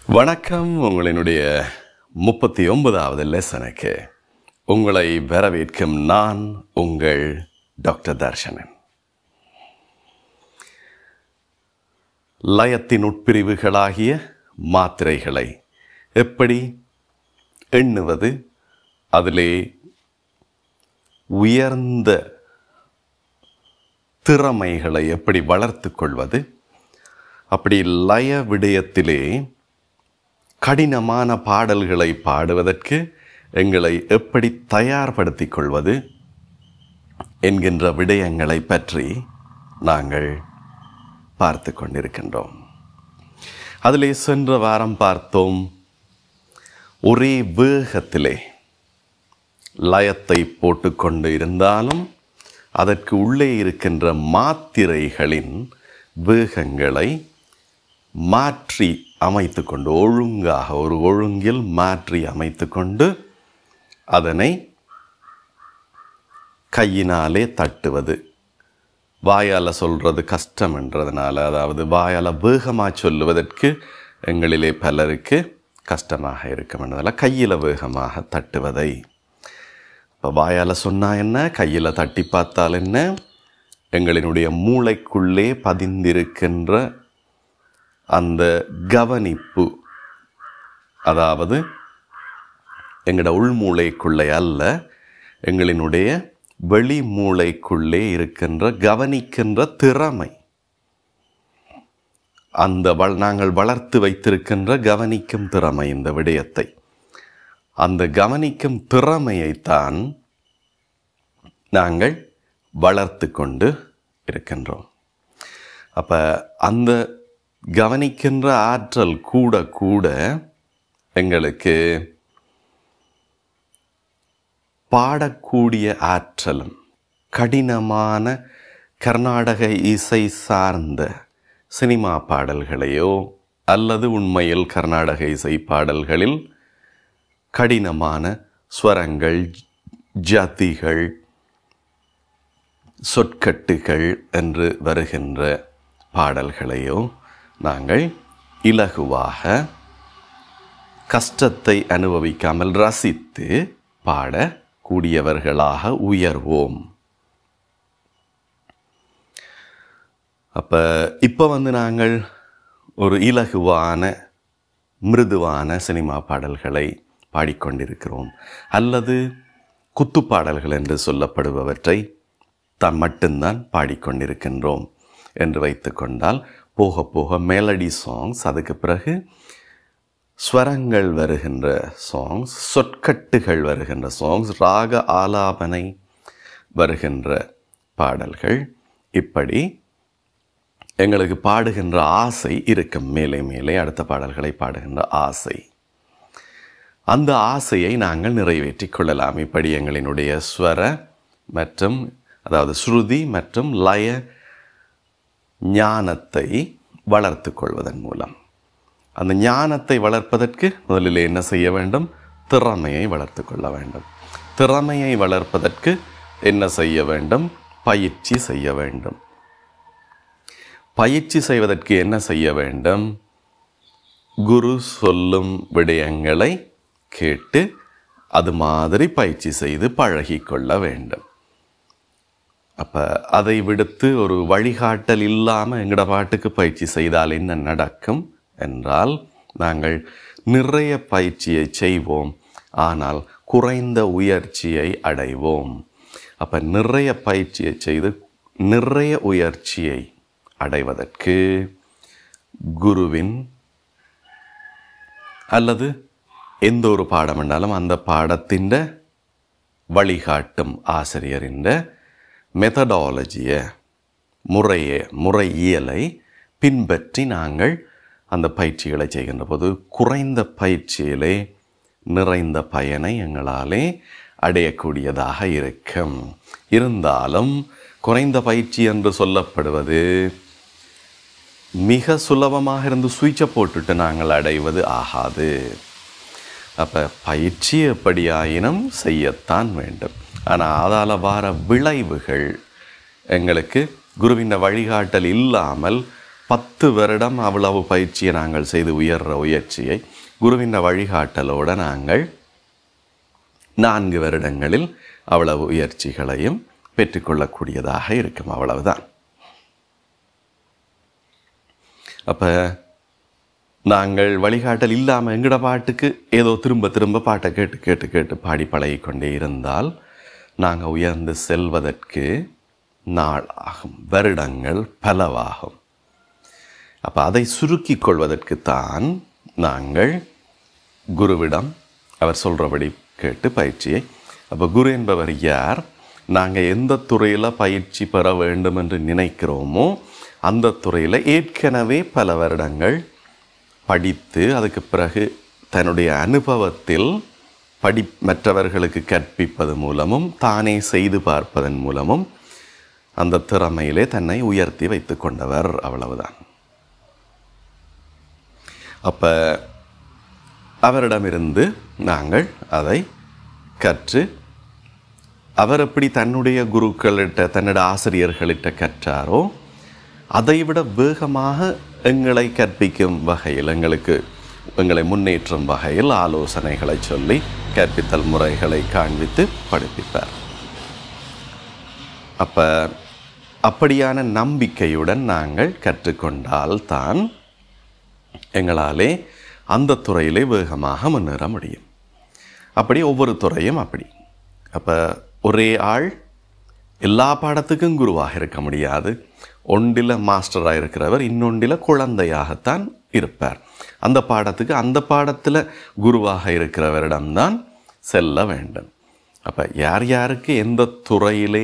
வணக்கம் உங்களினுடைய முப்பத்தி ஒன்பதாவது லெசனுக்கு உங்களை வரவேற்கும் நான் உங்கள் டாக்டர் தர்ஷனன் லயத்தின் உட்பிரிவுகளாகிய மாத்திரைகளை எப்படி எண்ணுவது அதிலே உயர்ந்த திறமைகளை எப்படி வளர்த்து கொள்வது அப்படி லய விடயத்திலே கடினமான பாடல்களை பாடுவதற்கு எங்களை எப்படி தயார்படுத்திக் கொள்வது என்கின்ற விடயங்களை பற்றி நாங்கள் பார்த்து கொண்டிருக்கின்றோம் அதிலே சென்ற வாரம் பார்த்தோம் ஒரே வேகத்திலே லயத்தை போட்டுக்கொண்டு இருந்தாலும் அதற்கு உள்ளே இருக்கின்ற மாத்திரைகளின் வேகங்களை மாற்றி அமைத்து கொண்டு ஒழுங்காக ஒரு ஒழுங்கில் மாற்றி அமைத்து கொண்டு அதனை கையினாலே தட்டுவது வாயால் சொல்கிறது கஷ்டம் என்றதுனால அதாவது வாயால் வேகமாக சொல்லுவதற்கு எங்களிலே பலருக்கு கஷ்டமாக இருக்கும் என்றதால் கையில் வேகமாக தட்டுவதை இப்போ வாயால் சொன்னால் என்ன கையில் தட்டி பார்த்தால் என்ன எங்களினுடைய மூளைக்குள்ளே பதிந்திருக்கின்ற அந்த கவனிப்பு அதாவது எங்களோட உள்மூளைக்குள்ளே அல்ல எங்களினுடைய வெளி மூளைக்குள்ளே இருக்கின்ற கவனிக்கின்ற திறமை அந்த வள் நாங்கள் வளர்த்து வைத்திருக்கின்ற கவனிக்கும் திறமை இந்த விடயத்தை அந்த கவனிக்கும் திறமையைத்தான் நாங்கள் வளர்த்து கொண்டு இருக்கின்றோம் அப்போ அந்த கவனிக்கின்ற ஆற்றல் கூட கூட எங்களுக்கு பாடக்கூடிய ஆற்றலும் கடினமான கர்நாடக இசை சார்ந்த சினிமா பாடல்களையோ அல்லது உண்மையில் கர்நாடக இசை பாடல்களில் கடினமான ஸ்வரங்கள் ஜாதிகள் சொற்கட்டுகள் என்று வருகின்ற பாடல்களையோ நாங்கள் இலகுவாக கஷ்டத்தை அனுபவிக்காமல் ரசித்து பாடக்கூடியவர்களாக உயர்வோம் அப்போ இப்போ வந்து நாங்கள் ஒரு இலகுவான மிருதுவான சினிமா பாடல்களை பாடிக்கொண்டிருக்கிறோம் அல்லது குத்துப்பாடல்கள் என்று சொல்லப்படுபவற்றை தான் மட்டும்தான் பாடிக்கொண்டிருக்கின்றோம் என்று வைத்துக்கொண்டால் போக போக மெலடி சாங்ஸ் அதுக்கு பிறகு ஸ்வரங்கள் வருகின்ற சாங்ஸ் சொற்கட்டுகள் வருகின்ற சாங்ஸ் ராக ஆலாபனை வருகின்ற பாடல்கள் இப்படி எங்களுக்கு பாடுகின்ற ஆசை இருக்கும் மேலே மேலே அடுத்த பாடல்களை பாடுகின்ற ஆசை அந்த ஆசையை நாங்கள் நிறைவேற்றிக் கொள்ளலாம் இப்படி எங்களினுடைய ஸ்வர மற்றும் அதாவது ஸ்ருதி மற்றும் லய ஞானத்தை வளர்த்து கொள்வதன் மூலம் அந்த ஞானத்தை வளர்ப்பதற்கு முதலில் என்ன செய்ய வேண்டும் திறமையை வளர்த்து கொள்ள வேண்டும் திறமையை வளர்ப்பதற்கு என்ன செய்ய வேண்டும் பயிற்சி செய்ய வேண்டும் பயிற்சி செய்வதற்கு என்ன செய்ய வேண்டும் குரு சொல்லும் விடயங்களை கேட்டு அது மாதிரி பயிற்சி செய்து பழகிக்கொள்ள வேண்டும் அப்போ அதை விடுத்து ஒரு வழிகாட்டல் இல்லாமல் எங்கட பாட்டுக்கு பயிற்சி செய்தால் என்ன நடக்கும் என்றால் நாங்கள் நிறைய பயிற்சியை செய்வோம் ஆனால் குறைந்த உயர்ச்சியை அடைவோம் அப்போ நிறைய பயிற்சியை செய்து நிறைய உயர்ச்சியை அடைவதற்கு குருவின் அல்லது எந்த ஒரு பாடம் என்றாலும் அந்த பாடத்தின் வழிகாட்டும் ஆசிரியரின் மெத்தடாலஜியை முறையை முறையியலை பின்பற்றி நாங்கள் அந்த பயிற்சிகளை செய்கின்ற போது குறைந்த பயிற்சியிலே நிறைந்த பயனை எங்களாலே அடையக்கூடியதாக இருக்கும் இருந்தாலும் குறைந்த பயிற்சி என்று சொல்லப்படுவது மிக சுலபமாக இருந்து சுவிட்சை போட்டுட்டு நாங்கள் அடைவது ஆகாது அப்போ பயிற்சி எப்படியாயினும் செய்யத்தான் வேண்டும் ஆனால் அதால் வர விளைவுகள் எங்களுக்கு குருவின் வழிகாட்டல் இல்லாமல் பத்து வருடம் அவ்வளவு பயிற்சியை நாங்கள் செய்து உயர்ற உயர்ச்சியை குருவின் வழிகாட்டலோடு நாங்கள் நான்கு வருடங்களில் அவ்வளவு உயர்ச்சிகளையும் பெற்றுக்கொள்ளக்கூடியதாக இருக்கும் அவ்வளவுதான் அப்போ நாங்கள் வழிகாட்டல் இல்லாமல் எங்கட பாட்டுக்கு ஏதோ திரும்ப திரும்ப பாட்டை கேட்டு கேட்டு கேட்டு பாடி பழகி கொண்டே இருந்தால் நாங்கள் உயர்ந்து செல்வதற்கு நாள் ஆகும் வருடங்கள் பலவாகும் அப்போ அதை சுருக்கிக் கொள்வதற்குத்தான் நாங்கள் குருவிடம் அவர் சொல்கிறபடி கேட்டு பயிற்சியை அப்போ குரு என்பவர் யார் நாங்கள் எந்த துறையில் பயிற்சி பெற வேண்டும் என்று நினைக்கிறோமோ அந்த துறையில் ஏற்கனவே பல வருடங்கள் படித்து அதுக்கு பிறகு தன்னுடைய அனுபவத்தில் படி மற்றவர்களுக்கு கற்பிப்பது மூலமும் தானே செய்து பார்ப்பதன் மூலமும் அந்த திறமையிலே தன்னை உயர்த்தி வைத்து கொண்டவர் அவ்வளவுதான் அப்போ அவரிடமிருந்து நாங்கள் அதை கற்று அவர் எப்படி தன்னுடைய குருக்களிட்ட தன்னுடைய ஆசிரியர்களிட்ட கற்றாரோ அதைவிட வேகமாக எங்களை கற்பிக்கும் வகையில் எங்களுக்கு எங்களை முன்னேற்றும் வகையில் ஆலோசனைகளை சொல்லி கற்பித்தல் முறைகளை காண்பித்து படிப்பிப்பார் அப்போ அப்படியான நம்பிக்கையுடன் நாங்கள் கற்றுக்கொண்டால் தான் எங்களாலே அந்த துறையிலே வேகமாக முன்னேற முடியும் அப்படி ஒவ்வொரு துறையும் அப்படி அப்போ ஒரே ஆள் எல்லா பாடத்துக்கும் குருவாக இருக்க முடியாது ஒன்றில் மாஸ்டராக இருக்கிறவர் இன்னொன்றில் குழந்தையாகத்தான் இருப்பார் அந்த பாடத்துக்கு அந்த பாடத்தில் குருவாக இருக்கிறவரிடம்தான் செல்ல வேண்டும் அப்போ யார் யாருக்கு எந்த துறையிலே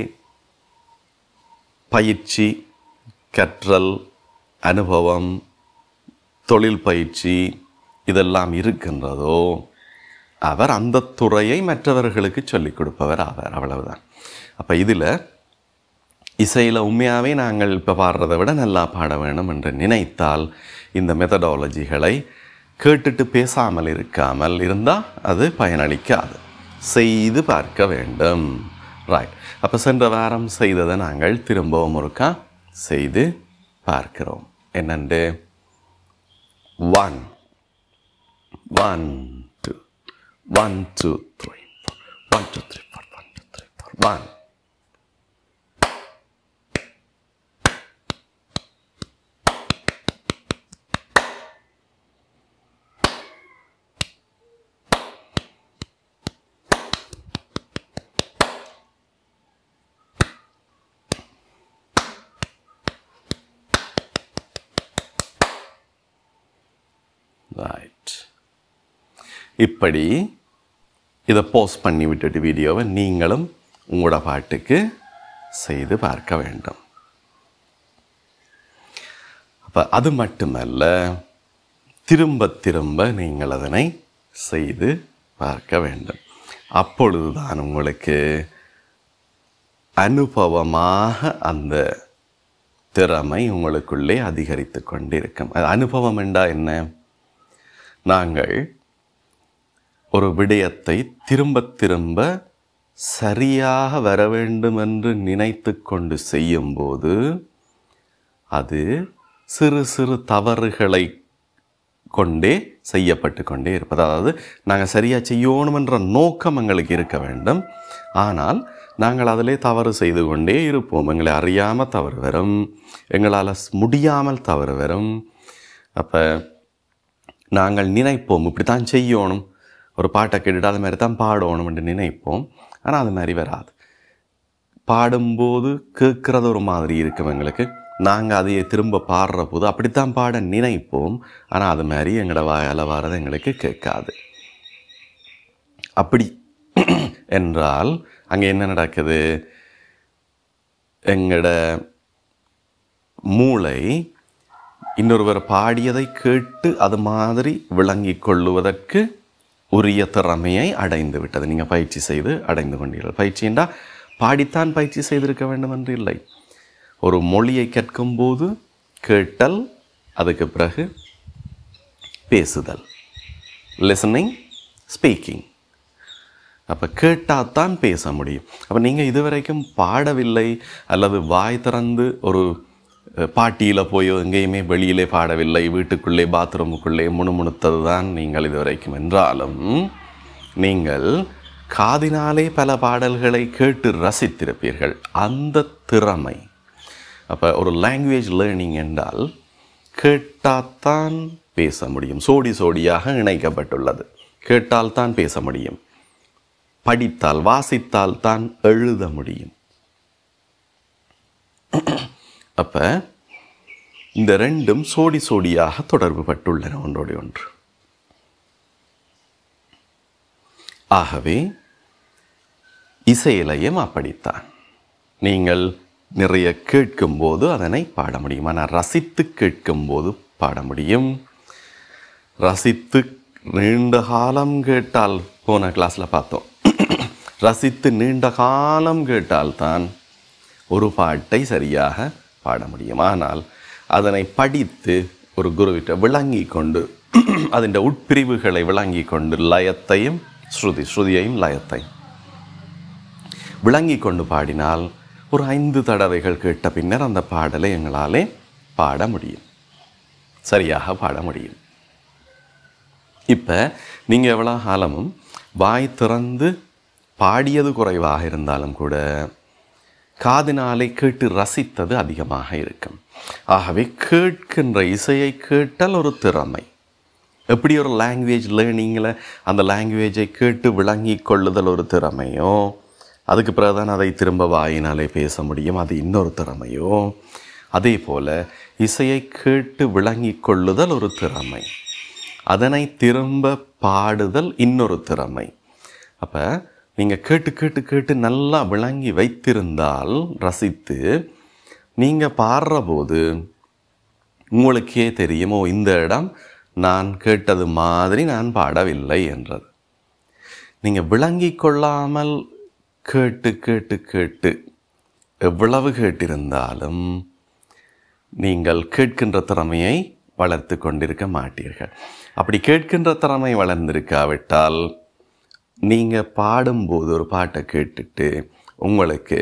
பயிற்சி கற்றல் அனுபவம் தொழில் பயிற்சி இதெல்லாம் இருக்கின்றதோ அவர் அந்த துறையை மற்றவர்களுக்கு சொல்லிக் கொடுப்பவர் ஆவார் அவ்வளவுதான் அப்போ இதில் இசையில் உண்மையாகவே நாங்கள் இப்போ பாடுறதை விட நல்லா பாட வேணும் என்று நினைத்தால் இந்த மெத்தடாலஜிகளை கேட்டுட்டு பேசாமல் இருக்காமல் இருந்தால் அது பயனளிக்காது செய்து பார்க்க வேண்டும் ரைட் அப்போ சென்ற வாரம் செய்ததை நாங்கள் திரும்பவும் ஒருக்கா செய்து பார்க்கிறோம் என்னண்டு one one two one two three four one two three four one two three four one right இப்படி இதை போஸ்ட் பண்ணி விட்டுட்டு வீடியோவை நீங்களும் உங்களோட பாட்டுக்கு செய்து பார்க்க வேண்டும் அப்போ அது மட்டுமல்ல திரும்ப திரும்ப நீங்கள் அதனை செய்து பார்க்க வேண்டும் அப்பொழுதுதான் உங்களுக்கு அனுபவமாக அந்த திறமை உங்களுக்குள்ளே அதிகரித்து கொண்டிருக்கும் அது அனுபவம் என்றா என்ன நாங்கள் ஒரு விடயத்தை திரும்ப திரும்ப சரியாக வர வேண்டும் என்று நினைத்து கொண்டு செய்யும்போது அது சிறு சிறு தவறுகளை கொண்டே செய்யப்பட்டு கொண்டே இருப்பது அதாவது நாங்கள் சரியாக செய்யணும் என்ற நோக்கம் எங்களுக்கு இருக்க வேண்டும் ஆனால் நாங்கள் அதிலே தவறு செய்து கொண்டே இருப்போம் எங்களை அறியாமல் தவறு வரும் எங்களால் முடியாமல் தவறு வரும் அப்போ நாங்கள் நினைப்போம் இப்படி தான் செய்யணும் ஒரு பாட்டை கேட்டுட்டு அது மாதிரி தான் பாடணும் என்று நினைப்போம் ஆனால் அது மாதிரி வராது பாடும்போது கேட்குறது ஒரு மாதிரி இருக்கும் எங்களுக்கு நாங்கள் அதையே திரும்ப பாடுற போது அப்படித்தான் பாட நினைப்போம் ஆனால் அது மாதிரி எங்களோட வாயால் வர்றது எங்களுக்கு கேட்காது அப்படி என்றால் அங்கே என்ன நடக்குது எங்களோட மூளை இன்னொருவர் பாடியதை கேட்டு அது மாதிரி விளங்கி கொள்ளுவதற்கு உரிய திறமையை அடைந்து விட்டது நீங்கள் பயிற்சி செய்து அடைந்து கொண்டீர்கள் பயிற்சி என்றால் பாடித்தான் பயிற்சி செய்திருக்க வேண்டும் என்று இல்லை ஒரு மொழியை கேட்கும்போது கேட்டல் அதுக்கு பிறகு பேசுதல் லிசனிங் ஸ்பீக்கிங் அப்போ கேட்டால் தான் பேச முடியும் அப்போ நீங்கள் இதுவரைக்கும் பாடவில்லை அல்லது வாய் திறந்து ஒரு பாட்டியில் போய் எங்கேயுமே வெளியிலே பாடவில்லை வீட்டுக்குள்ளே பாத்ரூமுக்குள்ளே முணுமுணுத்தது தான் நீங்கள் இதுவரைக்கும் என்றாலும் நீங்கள் காதினாலே பல பாடல்களை கேட்டு ரசித்திருப்பீர்கள் அந்த திறமை அப்போ ஒரு லாங்குவேஜ் லேர்னிங் என்றால் கேட்டால்தான் பேச முடியும் சோடி சோடியாக இணைக்கப்பட்டுள்ளது கேட்டால்தான் பேச முடியும் படித்தால் வாசித்தால் தான் எழுத முடியும் அப்ப இந்த ரெண்டும் சோடி சோடியாக தொடர்பு பட்டுள்ளன ஒன்றோடு ஒன்று ஆகவே இசையிலையும் அப்படித்தான் நீங்கள் நிறைய கேட்கும்போது அதனை பாட முடியும் ஆனால் ரசித்து கேட்கும்போது பாட முடியும் ரசித்து நீண்ட காலம் கேட்டால் போன கிளாஸில் பார்த்தோம் ரசித்து நீண்ட காலம் கேட்டால்தான் ஒரு பாட்டை சரியாக பாட முடியும் ஆனால் அதனை படித்து ஒரு குருவிட்ட விளங்கி கொண்டு அதிൻ്റെ உட்பிரிவுகளை விளங்கி கொண்டு லயத்தையும் ஸ்ருதி ஸ்ருதியையும் லயத்தையும் விளங்கி கொண்டு பாடினால் ஒரு ஐந்து தடவைகள் கேட்ட பின்னர் அந்த பாடலை எங்களாலே பாட முடியும் சரியாக பாட முடியும் இப்போ நீங்கள் எவ்வளோ காலமும் வாய் திறந்து பாடியது குறைவாக இருந்தாலும் கூட காதினாலே கேட்டு ரசித்தது அதிகமாக இருக்கும் ஆகவே கேட்கின்ற இசையை கேட்டால் ஒரு திறமை எப்படி ஒரு லாங்குவேஜ் லேர்னிங்கில் அந்த லாங்குவேஜை கேட்டு விளங்கி கொள்ளுதல் ஒரு திறமையோ அதுக்கு பிறகுதான் அதை திரும்ப வாயினாலே பேச முடியும் அது இன்னொரு திறமையோ அதே போல் இசையை கேட்டு விளங்கி கொள்ளுதல் ஒரு திறமை அதனை திரும்ப பாடுதல் இன்னொரு திறமை அப்போ நீங்கள் கேட்டு கேட்டு கேட்டு நல்லா விளங்கி வைத்திருந்தால் ரசித்து நீங்கள் பாடுற போது உங்களுக்கே தெரியுமோ இந்த இடம் நான் கேட்டது மாதிரி நான் பாடவில்லை என்றது நீங்கள் விளங்கி கொள்ளாமல் கேட்டு கேட்டு கேட்டு எவ்வளவு கேட்டிருந்தாலும் நீங்கள் கேட்கின்ற திறமையை வளர்த்து கொண்டிருக்க மாட்டீர்கள் அப்படி கேட்கின்ற திறமை வளர்ந்திருக்காவிட்டால் நீங்கள் பாடும்போது ஒரு பாட்டை கேட்டுட்டு உங்களுக்கு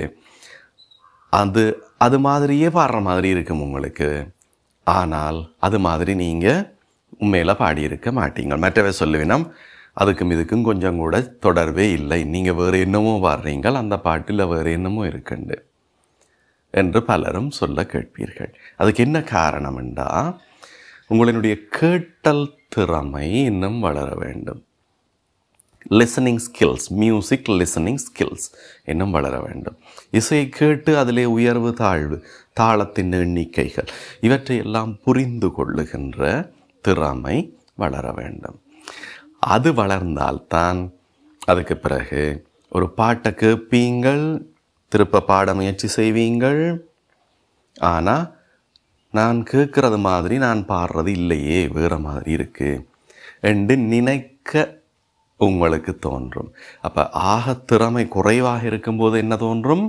அது அது மாதிரியே பாடுற மாதிரி இருக்கும் உங்களுக்கு ஆனால் அது மாதிரி நீங்கள் உண்மையில் பாடியிருக்க மாட்டீங்க மற்றவை சொல்லுவினம் அதுக்கும் இதுக்கும் கொஞ்சம் கூட தொடர்பே இல்லை நீங்கள் வேறு என்னமோ பாடுறீங்கள் அந்த பாட்டில் வேறு என்னமோ இருக்குண்டு என்று பலரும் சொல்ல கேட்பீர்கள் அதுக்கு என்ன காரணம் என்றால் உங்களினுடைய கேட்டல் திறமை இன்னும் வளர வேண்டும் listening skills music listening skills இன்னும் வளர வேண்டும் இசையை கேட்டு அதிலே உயர்வு தாழ்வு தாளத்தின் எண்ணிக்கைகள் இவற்றை எல்லாம் புரிந்து கொள்ளுகின்ற திறமை வளர வேண்டும் அது வளர்ந்தால்தான் அதுக்கு பிறகு ஒரு பாட்டை கேட்பீங்கள் திருப்ப பாட முயற்சி செய்வீங்கள் ஆனால் நான் கேட்குறது மாதிரி நான் பாடுறது இல்லையே வேறு மாதிரி இருக்குது என்று நினைக்க உங்களுக்கு தோன்றும் அப்போ ஆக திறமை குறைவாக இருக்கும்போது என்ன தோன்றும்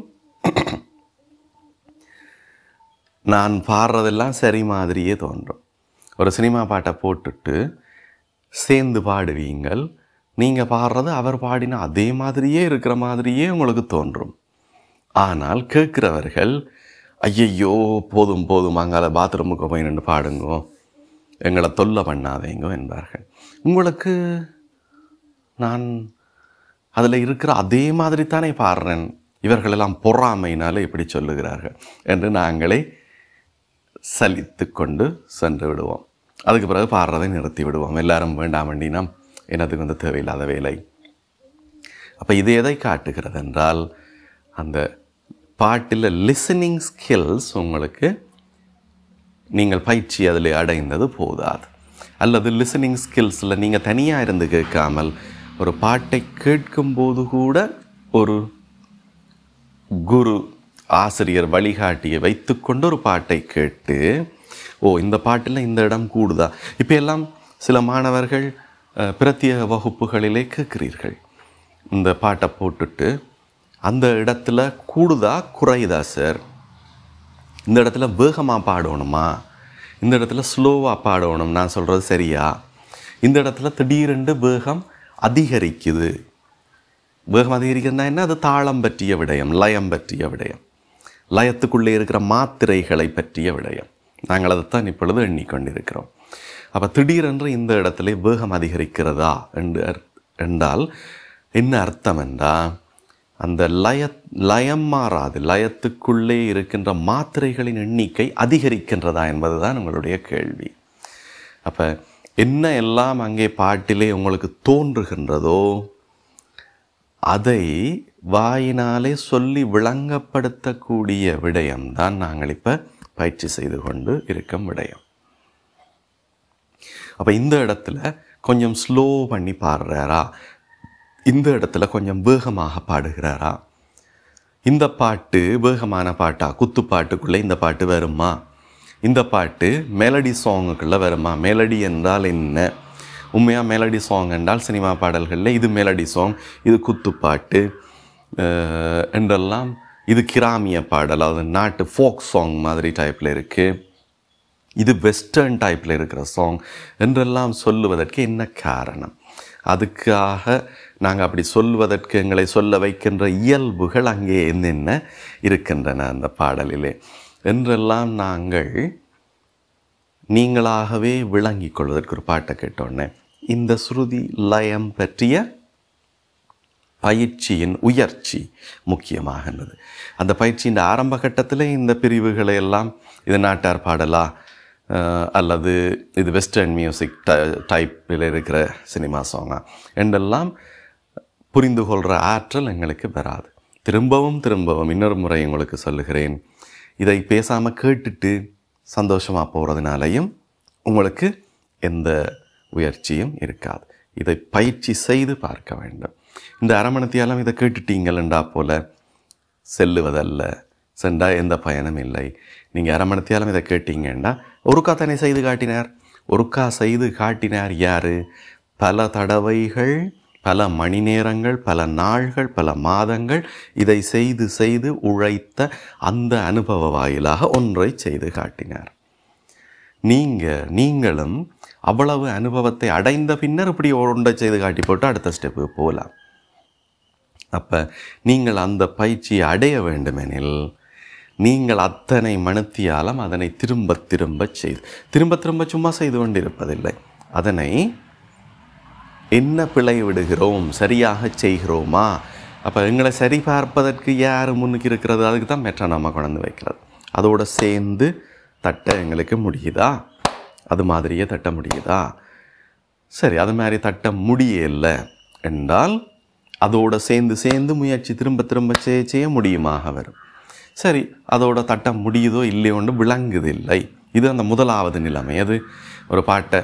நான் பாடுறதெல்லாம் சரி மாதிரியே தோன்றும் ஒரு சினிமா பாட்டை போட்டுட்டு சேர்ந்து பாடுவீங்கள் நீங்கள் பாடுறது அவர் பாடின அதே மாதிரியே இருக்கிற மாதிரியே உங்களுக்கு தோன்றும் ஆனால் கேட்குறவர்கள் ஐயையோ போதும் போதும் அங்கால பாத்ரூமுக்கு போய் நின்று பாடுங்கோ எங்களை தொல்லை பண்ணாதேங்கோ என்பார்கள் உங்களுக்கு நான் அதில் இருக்கிற அதே மாதிரி தானே பாடுறேன் இவர்களெல்லாம் பொறாமையினால இப்படி சொல்லுகிறார்கள் என்று நாங்களே சலித்து கொண்டு சென்று விடுவோம் அதுக்கு பிறகு பாடுறதை நிறுத்தி விடுவோம் எல்லாரும் வேண்டாம் வேண்டினா எனதுக்கு வந்து தேவையில்லாத வேலை அப்போ இது எதை காட்டுகிறது என்றால் அந்த பாட்டில் லிசனிங் ஸ்கில்ஸ் உங்களுக்கு நீங்கள் பயிற்சி அதில் அடைந்தது போதாது அல்லது லிசனிங் ஸ்கில்ஸில் நீங்கள் தனியாக இருந்து கேட்காமல் ஒரு பாட்டை கேட்கும்போது கூட ஒரு குரு ஆசிரியர் வழிகாட்டியை வைத்துக்கொண்டு ஒரு பாட்டை கேட்டு ஓ இந்த பாட்டில் இந்த இடம் கூடுதா இப்போ எல்லாம் சில மாணவர்கள் அஹ், பிரத்யேக வகுப்புகளிலே கேட்கிறீர்கள் இந்த பாட்டை போட்டுட்டு அந்த இடத்துல கூடுதா குறையுதா சார் இந்த இடத்துல வேகமாக பாடணுமா இந்த இடத்துல ஸ்லோவாக பாடணும் நான் சொல்கிறது சரியா இந்த இடத்துல திடீரென்று வேகம் அதிகரிக்குது வேகம் அதிகரிக்கிறதுனா என்ன அது தாளம் பற்றிய விடயம் லயம் பற்றிய விடயம் லயத்துக்குள்ளே இருக்கிற மாத்திரைகளை பற்றிய விடயம் நாங்கள் அதைத்தான் இப்பொழுது எண்ணிக்கொண்டிருக்கிறோம் அப்போ திடீரென்று இந்த இடத்துல வேகம் அதிகரிக்கிறதா என்று அர்- என்றால் என்ன அர்த்தம் என்றால் அந்த லய லயம் மாறாது லயத்துக்குள்ளே இருக்கின்ற மாத்திரைகளின் எண்ணிக்கை அதிகரிக்கின்றதா என்பதுதான் உங்களுடைய கேள்வி அப்போ என்ன எல்லாம் அங்கே பாட்டிலே உங்களுக்கு தோன்றுகின்றதோ அதை வாயினாலே சொல்லி விளங்கப்படுத்தக்கூடிய விடயம்தான் நாங்கள் இப்போ பயிற்சி செய்து கொண்டு இருக்கும் விடயம் அப்போ இந்த இடத்துல கொஞ்சம் ஸ்லோ பண்ணி பாடுறாரா இந்த இடத்துல கொஞ்சம் வேகமாக பாடுகிறாரா இந்த பாட்டு வேகமான பாட்டா குத்து பாட்டுக்குள்ளே இந்த பாட்டு வருமா இந்த பாட்டு மெலடி சாங்குக்குள்ளே வருமா மெலடி என்றால் என்ன உண்மையாக மெலடி சாங் என்றால் சினிமா பாடல்களில் இது மெலடி சாங் இது குத்துப்பாட்டு அஹ், என்றெல்லாம் இது கிராமிய பாடல் அதாவது நாட்டு ஃபோக் சாங் மாதிரி டைப்பில் இருக்குது இது வெஸ்டர்ன் டைப்பில் இருக்கிற சாங் என்றெல்லாம் சொல்லுவதற்கு என்ன காரணம் அதுக்காக நாங்கள் அப்படி சொல்வதற்கு எங்களை சொல்ல வைக்கின்ற இயல்புகள் அங்கே என்னென்ன இருக்கின்றன அந்த பாடலிலே என்றெல்லாம் நாங்கள் நீங்களாகவே விளங்கிக் கொள்வதற்கு ஒரு பாட்டை கேட்டோன்னே இந்த ஸ்ருதி லயம் பற்றிய பயிற்சியின் உயர்ச்சி முக்கியமாகின்றது அந்த பயிற்சியின் ஆரம்ப கட்டத்தில் இந்த பிரிவுகளை எல்லாம் இது நாட்டார் பாடலா அஹ், அல்லது இது வெஸ்டர்ன் மியூசிக் ட டைப்பில் இருக்கிற சினிமா சாங்கா என்றெல்லாம் புரிந்து கொள்கிற ஆற்றல் எங்களுக்கு வராது திரும்பவும் திரும்பவும் இன்னொரு முறை உங்களுக்கு சொல்லுகிறேன் இதை பேசாமல் கேட்டுட்டு சந்தோஷமாக போகிறதுனாலையும் உங்களுக்கு எந்த உயர்ச்சியும் இருக்காது இதை பயிற்சி செய்து பார்க்க வேண்டும் இந்த அரமணத்தியாலும் இதை கேட்டுட்டீங்களா போல செல்லுவதல்ல சென்றா எந்த பயனும் இல்லை நீங்கள் அரமணத்தியாலும் இதை கேட்டீங்கன்னா ஒருக்கா தானே செய்து காட்டினார் ஒருக்கா செய்து காட்டினார் யாரு பல தடவைகள் பல மணி நேரங்கள் பல நாள்கள் பல மாதங்கள் இதை செய்து செய்து உழைத்த அந்த அனுபவ வாயிலாக ஒன்றை செய்து காட்டினார் நீங்க நீங்களும் அவ்வளவு அனுபவத்தை அடைந்த பின்னர் இப்படி ஒன்றை செய்து காட்டி போட்டு அடுத்த ஸ்டெப்பு போகலாம் அப்போ நீங்கள் அந்த பயிற்சியை அடைய வேண்டுமெனில் நீங்கள் அத்தனை மனுத்தியாலம் அதனை திரும்ப திரும்ப செய்து திரும்ப திரும்ப சும்மா செய்து கொண்டிருப்பதில்லை அதனை என்ன பிழை விடுகிறோம் சரியாக செய்கிறோமா அப்போ எங்களை சரி பார்ப்பதற்கு யார் முன்னுக்கு இருக்கிறது அதுக்கு தான் மெட்ரா நம்ம கொண்டு வைக்கிறது அதோட சேர்ந்து தட்ட எங்களுக்கு முடியுதா அது மாதிரியே தட்ட முடியுதா சரி அது மாதிரி தட்ட முடியல என்றால் அதோட சேர்ந்து சேர்ந்து முயற்சி திரும்ப திரும்ப செய்ய செய்ய முடியுமாக வரும் சரி அதோட தட்ட முடியுதோ இல்லையோன்னு விளங்குது இல்லை இது அந்த முதலாவது நிலைமை அது ஒரு பாட்டை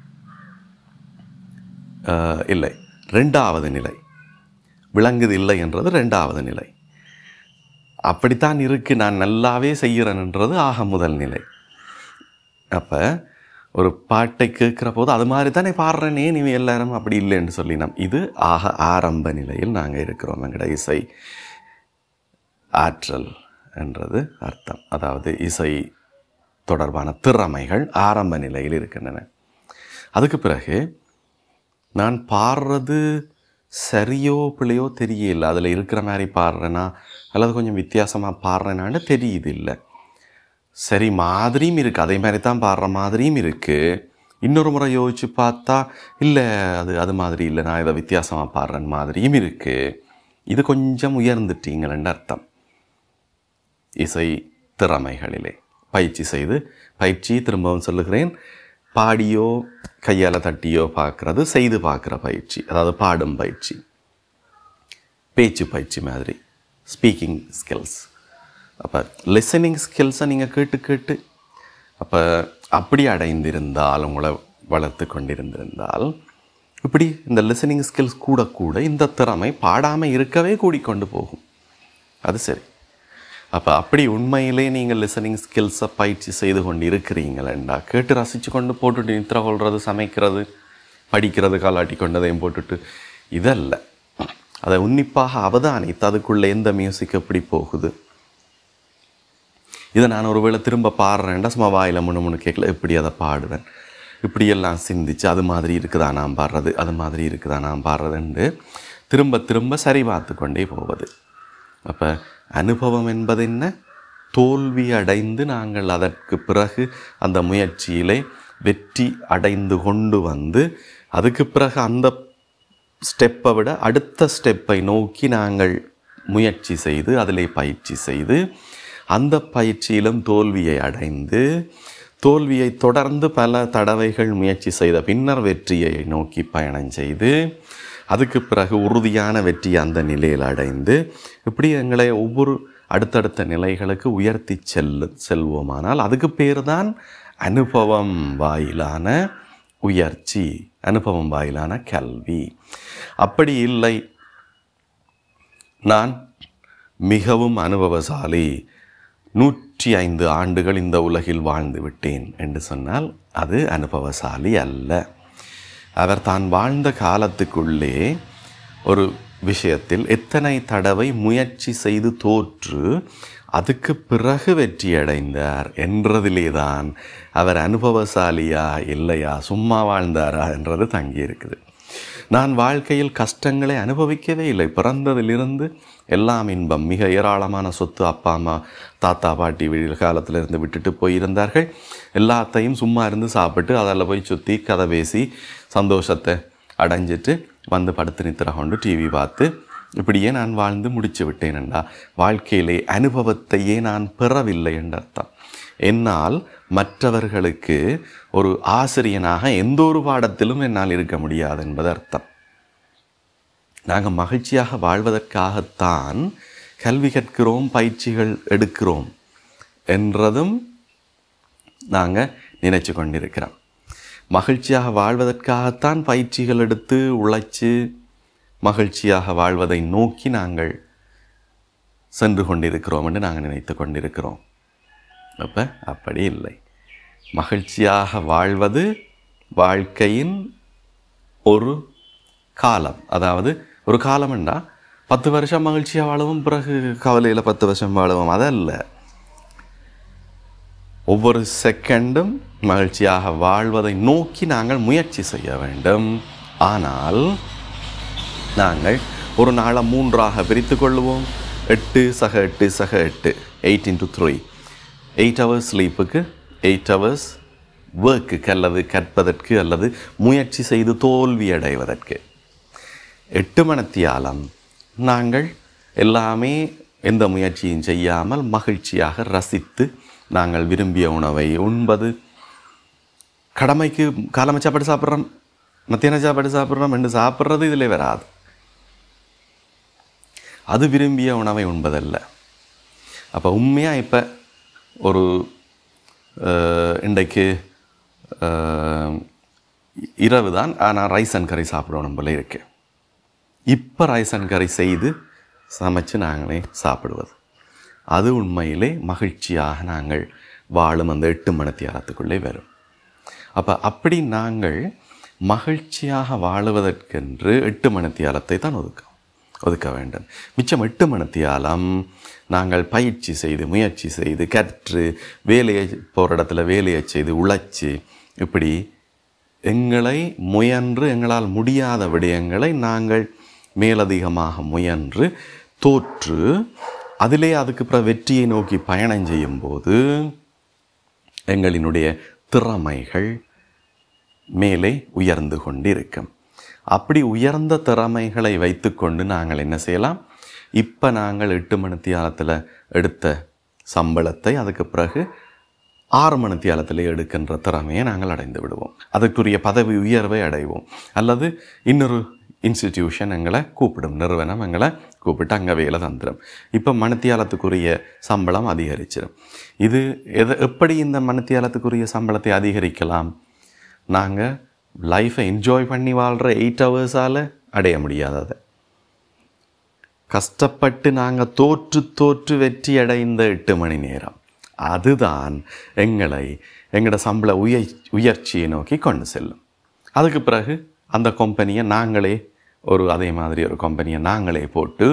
ஆஹ், இல்லை ரெண்டாவது நிலை விளங்குது இல்லை என்றது ரெண்டாவது நிலை அப்படித்தான் இருக்கு நான் நல்லாவே செய்கிறேன்ன்றது ஆக முதல் நிலை அப்போ ஒரு பாட்டை கேட்குற போது அது மாதிரி தானே பாடுறேனே நீ எல்லாரும் அப்படி இல்லைன்னு சொல்லி நம் இது ஆக ஆரம்ப நிலையில் நாங்கள் இருக்கிறோம் எங்கட இசை ஆற்றல் என்றது அர்த்தம் அதாவது இசை தொடர்பான திறமைகள் ஆரம்ப நிலையில் இருக்கின்றன அதுக்கு பிறகு நான் பாடுறது சரியோ பிழையோ தெரியல அதில் இருக்கிற மாதிரி பாடுறேனா அல்லது கொஞ்சம் வித்தியாசமாக பாடுறேனான்னு தெரியுது இல்லை சரி மாதிரியும் இருக்குது அதே மாதிரி தான் பாடுற மாதிரியும் இருக்குது இன்னொரு முறை யோசித்து பார்த்தா இல்லை அது அது மாதிரி இல்லை நான் இதை வித்தியாசமாக பாடுறேன் மாதிரியும் இருக்குது இது கொஞ்சம் உயர்ந்துட்டீங்களேன்னு அர்த்தம் இசை திறமைகளிலே பயிற்சி செய்து பயிற்சி திரும்பவும் சொல்லுகிறேன் பாடியோ கையால் தட்டியோ பார்க்குறது செய்து பார்க்குற பயிற்சி அதாவது பாடும் பயிற்சி பேச்சு பயிற்சி மாதிரி ஸ்பீக்கிங் ஸ்கில்ஸ் அப்போ லிசனிங் ஸ்கில்ஸை நீங்கள் கேட்டு கேட்டு அப்போ அப்படி அடைந்திருந்தால் உங்களை வளர்த்து கொண்டிருந்திருந்தால் இப்படி இந்த லிசனிங் ஸ்கில்ஸ் கூட கூட இந்த திறமை பாடாமல் இருக்கவே கூடிக்கொண்டு போகும் அது சரி அப்போ அப்படி உண்மையிலே நீங்கள் லிசனிங் ஸ்கில்ஸை பயிற்சி செய்து கொண்டு இருக்கிறீங்களா கேட்டு ரசித்து கொண்டு போட்டுட்டு நித்திர கொள்வது சமைக்கிறது படிக்கிறது காலாட்டி கொண்டதையும் போட்டுட்டு இதல்ல அதை உன்னிப்பாக அவதானித்து அதுக்குள்ளே எந்த மியூசிக் எப்படி போகுது இதை நான் ஒருவேளை திரும்ப பாடுறேன்டா சும்மா வாயில் முன்னு முன்னு கேட்கல எப்படி அதை பாடுவேன் இப்படியெல்லாம் சிந்திச்சு அது மாதிரி இருக்குதா நான் பாடுறது அது மாதிரி இருக்குதா நான் பாடுறதுன்னு திரும்ப திரும்ப சரி பார்த்து கொண்டே போவது அப்போ அனுபவம் என்பது என்ன தோல்வி அடைந்து நாங்கள் அதற்கு பிறகு அந்த முயற்சியிலே வெற்றி அடைந்து கொண்டு வந்து அதுக்கு பிறகு அந்த ஸ்டெப்பை விட அடுத்த ஸ்டெப்பை நோக்கி நாங்கள் முயற்சி செய்து அதிலே பயிற்சி செய்து அந்த பயிற்சியிலும் தோல்வியை அடைந்து தோல்வியை தொடர்ந்து பல தடவைகள் முயற்சி செய்த பின்னர் வெற்றியை நோக்கி பயணம் செய்து அதுக்கு பிறகு உறுதியான வெற்றி அந்த நிலையில் அடைந்து இப்படி எங்களை ஒவ்வொரு அடுத்தடுத்த நிலைகளுக்கு உயர்த்தி செல்லு செல்வோமானால் அதுக்கு பேர் தான் அனுபவம் வாயிலான உயர்ச்சி அனுபவம் வாயிலான கல்வி அப்படி இல்லை நான் மிகவும் அனுபவசாலி நூற்றி ஐந்து ஆண்டுகள் இந்த உலகில் வாழ்ந்து விட்டேன் என்று சொன்னால் அது அனுபவசாலி அல்ல அவர் தான் வாழ்ந்த காலத்துக்குள்ளே ஒரு விஷயத்தில் எத்தனை தடவை முயற்சி செய்து தோற்று அதுக்கு பிறகு வெற்றி அடைந்தார் என்றதிலே தான் அவர் அனுபவசாலியா இல்லையா சும்மா வாழ்ந்தாரா என்றது தங்கி இருக்குது நான் வாழ்க்கையில் கஷ்டங்களை அனுபவிக்கவே இல்லை பிறந்ததிலிருந்து எல்லாம் இன்பம் மிக ஏராளமான சொத்து அப்பா அம்மா தாத்தா பாட்டி வீடு காலத்தில் இருந்து விட்டுட்டு போயிருந்தார்கள் எல்லாத்தையும் சும்மா இருந்து சாப்பிட்டு அதில் போய் சுற்றி கதை பேசி சந்தோஷத்தை அடைஞ்சிட்டு வந்து படுத்து நித்திர கொண்டு டிவி பார்த்து இப்படியே நான் வாழ்ந்து முடிச்சு விட்டேன் என்றா வாழ்க்கையிலே அனுபவத்தையே நான் பெறவில்லை என்ற அர்த்தம் என்னால் மற்றவர்களுக்கு ஒரு ஆசிரியனாக எந்த ஒரு பாடத்திலும் என்னால் இருக்க முடியாது என்பது அர்த்தம் நாங்கள் மகிழ்ச்சியாக வாழ்வதற்காகத்தான் கல்வி கற்கிறோம் பயிற்சிகள் எடுக்கிறோம் என்றதும் நாங்கள் நினைச்சு கொண்டிருக்கிறோம் மகிழ்ச்சியாக வாழ்வதற்காகத்தான் பயிற்சிகள் எடுத்து உழைச்சு மகிழ்ச்சியாக வாழ்வதை நோக்கி நாங்கள் சென்று கொண்டிருக்கிறோம் என்று நாங்கள் நினைத்து கொண்டிருக்கிறோம் அப்போ அப்படி இல்லை மகிழ்ச்சியாக வாழ்வது வாழ்க்கையின் ஒரு காலம் அதாவது ஒரு காலம் என்றா பத்து வருஷம் மகிழ்ச்சியாக வாழவும் பிறகு கவலையில் பத்து வருஷம் வாழவும் அதல்ல ஒவ்வொரு செகண்டும் மகிழ்ச்சியாக வாழ்வதை நோக்கி நாங்கள் முயற்சி செய்ய வேண்டும் ஆனால் நாங்கள் ஒரு நாளை மூன்றாக பிரித்து கொள்வோம் எட்டு சக எட்டு சக எட்டு eight into three eight hours ஸ்லீப்புக்கு எயிட் ஹவர்ஸ் ஒர்க்குக்கு அல்லது கற்பதற்கு அல்லது முயற்சி செய்து தோல்வி அடைவதற்கு எட்டு மணத்தியாலம் நாங்கள் எல்லாமே எந்த முயற்சியும் செய்யாமல் மகிழ்ச்சியாக ரசித்து நாங்கள் விரும்பிய உணவை உண்பது கடமைக்கு காலமை சாப்பாடு சாப்பிட்றோம் மத்தியான சாப்பாடு சாப்பிட்றோம் என்று சாப்பிட்றது இதில் வராது அது விரும்பிய உணவை உண்பதல்ல அப்போ உண்மையாக இப்போ ஒரு அஹ், இன்றைக்கு அஹ், இரவு தான் ஆனால் ரைஸ் அண்ட் கறி சாப்பிடணும் போல இருக்கு இப்போ ரைஸ் அண்ட் கறி செய்து சமைச்சு நாங்களே சாப்பிடுவது அது உண்மையிலே மகிழ்ச்சியாக நாங்கள் வாழும் அந்த எட்டு மணித்தியாலத்துக்குள்ளே வரும் அப்போ அப்படி நாங்கள் மகிழ்ச்சியாக வாழுவதற்கென்று எட்டு மணித்தியாலத்தை தான் ஒதுக்க ஒதுக்க வேண்டும் மிச்சம் எட்டு மணித்தியாலம் நாங்கள் பயிற்சி செய்து முயற்சி செய்து கற்று வேலையை போகிற இடத்துல வேலையை செய்து உழைச்சி இப்படி எங்களை முயன்று எங்களால் முடியாத விடயங்களை நாங்கள் மேலதிகமாக முயன்று தோற்று அதிலே அதுக்கு அப்புறம் வெற்றியை நோக்கி பயணம் செய்யும்போது எங்களினுடைய திறமைகள் மேலே உயர்ந்து கொண்டிருக்கும் அப்படி உயர்ந்த திறமைகளை வைத்துக்கொண்டு நாங்கள் என்ன செய்யலாம் இப்போ நாங்கள் எட்டு மணித்தியாலத்தில் எடுத்த சம்பளத்தை அதுக்கு பிறகு ஆறு மணித்தியாலத்தில் எடுக்கின்ற திறமையை நாங்கள் அடைந்து விடுவோம் அதற்குரிய பதவி உயர்வை அடைவோம் அல்லது இன்னொரு இன்ஸ்டிடியூஷன் எங்களை கூப்பிடும் நிறுவனம் எங்களை கூப்பிட்டு அங்கே வேலை தந்துடும் இப்போ மணித்தியாலத்துக்குரிய சம்பளம் அதிகரிச்சிடும் இது எது எப்படி இந்த மணித்தியாலத்துக்குரிய சம்பளத்தை அதிகரிக்கலாம் நாங்கள் லைஃப்பை என்ஜாய் பண்ணி வாழ்கிற எயிட் ஹவர்ஸால் அடைய முடியாது அதை கஷ்டப்பட்டு நாங்கள் தோற்று தோற்று வெற்றி அடைந்த எட்டு மணி நேரம் அதுதான் எங்களை எங்களோட சம்பள உயர் உயர்ச்சியை நோக்கி கொண்டு செல்லும் அதுக்கு பிறகு அந்த கம்பெனியை நாங்களே ஒரு அதே மாதிரி ஒரு கம்பெனியை நாங்களே போட்டு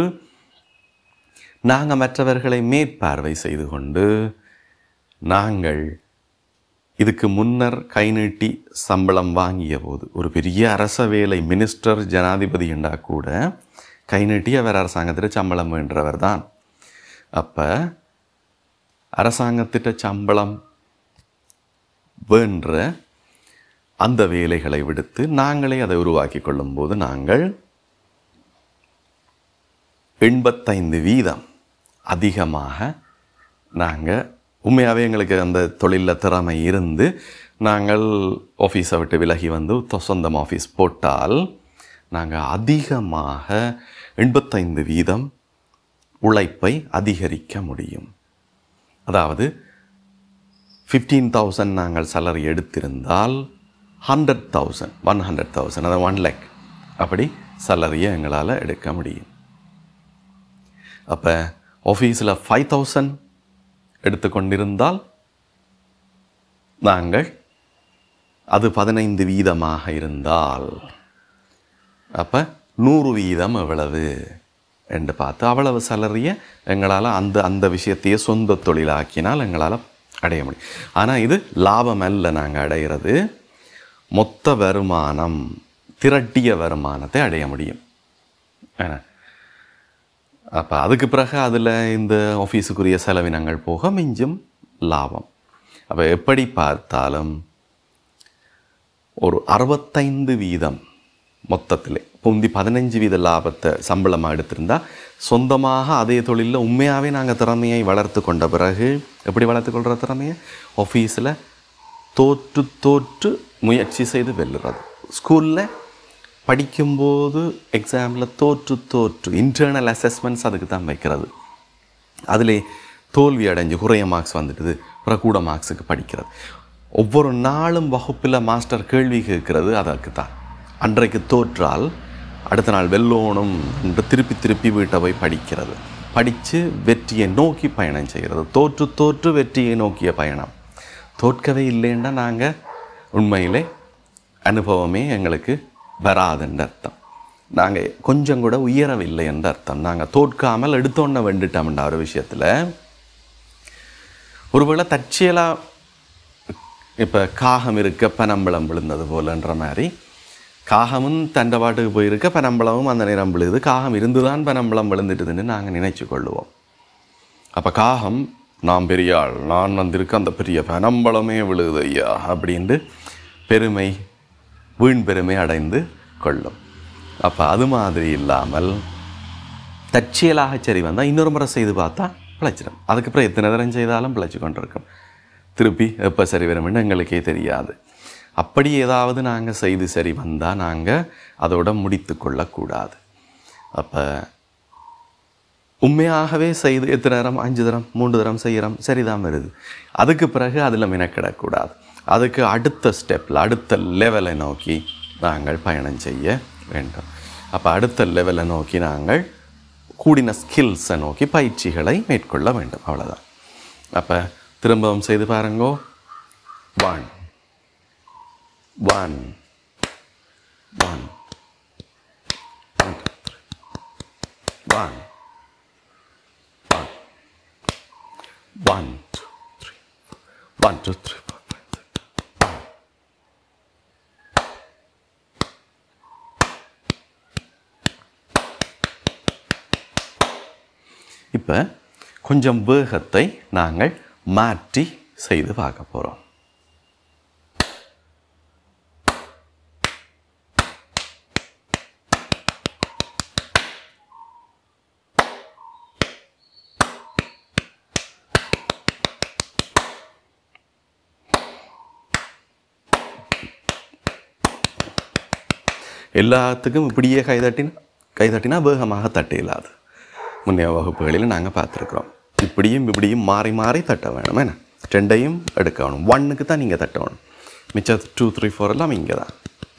நாங்கள் மற்றவர்களை மேற்பார்வை செய்து கொண்டு நாங்கள் இதுக்கு முன்னர் கை நீட்டி சம்பளம் வாங்கிய போது ஒரு பெரிய அரச வேலை மினிஸ்டர் ஜனாதிபதி என்றா கூட கை நீட்டி அவர் அரசாங்கத்தில் சம்பளம் வேண்டவர் தான் அப்போ அரசாங்கத்திட்ட சம்பளம் வேண்ட அந்த வேலைகளை விடுத்து நாங்களே அதை உருவாக்கி கொள்ளும்போது நாங்கள் எண்பத்தைந்து வீதம் அதிகமாக நாங்கள் உண்மையாகவே எங்களுக்கு அந்த தொழிலில் திறமை இருந்து நாங்கள் ஆஃபீஸை விட்டு விலகி வந்து தொ- சொந்தம் ஆஃபீஸ் போட்டால் நாங்கள் அதிகமாக எண்பத்தைந்து வீதம் உழைப்பை அதிகரிக்க முடியும் அதாவது ஃபிஃப்டீன் தௌசண்ட் நாங்கள் salary எடுத்திருந்தால் hundred thousand one hundred thousand அதாவது ஒன் லேக் அப்படி salary-யை எங்களால் எடுக்க முடியும் அப்போ ஆஃபீஸில் ஃபைவ் தௌசண்ட் எடுத்துக்கொண்டிருந்தால் நாங்கள் அது பதினைந்து வீதமாக இருந்தால் அப்போ நூறு வீதம் எவ்வளவு என்று பார்த்து அவ்வளவு சலரியை எங்களால் அந்த அந்த விஷயத்தையே சொந்த தொழிலாக்கினால் எங்களால் அடைய முடியும் ஆனால் இது லாபம் அல்ல நாங்கள் அடைகிறது மொத்த வருமானம் திரட்டிய வருமானத்தை அடைய முடியும் ஏன்னா அப்போ அதுக்கு பிறகு அதில் இந்த ஆஃபீஸுக்குரிய செலவினங்கள் போக மிஞ்சும் லாபம் அப்போ எப்படி பார்த்தாலும் ஒரு அறுபத்தைந்து வீதம் மொத்தத்தில் பொந்தி பதினஞ்சு வீத லாபத்தை சம்பளமாக எடுத்திருந்தா சொந்தமாக அதே தொழிலில் உண்மையாகவே நாங்கள் திறமையை வளர்த்து கொண்ட பிறகு எப்படி வளர்த்து கொள்கிற திறமையை ஆஃபீஸில் தோற்று தோற்று முயற்சி செய்து வெல்லுறது ஸ்கூலில் படிக்கும்போது எக்ஸாமில் தோற்று தோற்று இன்டர்னல் அசஸ்மெண்ட்ஸ் அதுக்கு தான் வைக்கிறது அதிலே தோல்வி அடைஞ்சு குறைய மார்க்ஸ் வந்துடுது அப்புறம் கூட மார்க்ஸுக்கு படிக்கிறது ஒவ்வொரு நாளும் வகுப்பில் மாஸ்டர் கேள்வி கேட்கிறது அதற்கு தான் அன்றைக்கு தோற்றால் அடுத்த நாள் வெல்லோணும் என்று திருப்பி திருப்பி வீட்டை போய் படிக்கிறது படித்து வெற்றியை நோக்கி பயணம் செய்கிறது தோற்று தோற்று வெற்றியை நோக்கிய பயணம் தோற்கவே இல்லைன்னா நாங்கள் உண்மையிலே அனுபவமே எங்களுக்கு வராதுன்ற அர்த்தம் நாங்கள் கொஞ்சம் கூட உயரவில்லை என்ற அர்த்தம் நாங்கள் தோற்காமல் எடுத்தோன்ன வேண்டுட்டோம்ன்ற ஒரு விஷயத்தில் ஒருவேளை தற்செயலாக இப்போ காகம் இருக்க பனம்பழம் விழுந்தது போலன்ற மாதிரி காகமும் தண்டை பாட்டுக்கு போயிருக்க பனம்பழமும் அந்த நேரம் விழுது காகம் இருந்து தான் பனம்பழம் விழுந்துட்டுதுன்னு நாங்கள் நினைச்சு கொள்ளுவோம் அப்போ காகம் நான் பெரிய ஆள் நான் வந்திருக்க அந்த பெரிய பனம்பழமே விழுது ஐயா அப்படின்ட்டு பெருமை வீண் பெருமை அடைந்து கொள்ளும் அப்போ அது மாதிரி இல்லாமல் தற்செயலாக சரி வந்தால் இன்னொரு முறை செய்து பார்த்தா பிழைச்சிடும் அதுக்கப்புறம் எத்தனை தரம் செய்தாலும் பிழைச்சி கொண்டிருக்கும் திருப்பி எப்போ சரி வரும்னு எங்களுக்கே தெரியாது அப்படி ஏதாவது நாங்கள் செய்து சரி வந்தால் நாங்கள் அதோட முடித்து கொள்ளக்கூடாது அப்போ உண்மையாகவே செய்து எத்தனை தரம் அஞ்சு தரம் மூன்று தரம் செய்கிறோம் சரிதான் வருது அதுக்கு பிறகு அதில் மெனக்கிடக்கூடாது அதுக்கு அடுத்த ஸ்டெப்பில் அடுத்த லெவலை நோக்கி நாங்கள் பயணம் செய்ய வேண்டும் அப்போ அடுத்த லெவலை நோக்கி நாங்கள் கூடின ஸ்கில்ஸை நோக்கி பயிற்சிகளை மேற்கொள்ள வேண்டும் அவ்வளோதான் அப்போ திரும்பவும் செய்து பாருங்கோ one one one one One, two, three. One, two, three, four, five, six. இப்போ கொஞ்சம் வேகத்தை நாங்கள் மாற்றி செய்து பார்க்க போகிறோம் எல்லாத்துக்கும் இப்படியே கைதட்டினா கைதட்டினா வேகமாக தட்ட இயலாது முன்னைய வகுப்புகளில் நாங்கள் பார்த்துருக்குறோம் இப்படியும் இப்படியும் மாறி மாறி தட்ட வேணும் என்ன ரெண்டையும் எடுக்க வேணும் ஒன்னுக்கு தான் நீங்கள் தட்டணும் மிச்சம் டூ த்ரீ ஃபோர் எல்லாம் இங்கே தான்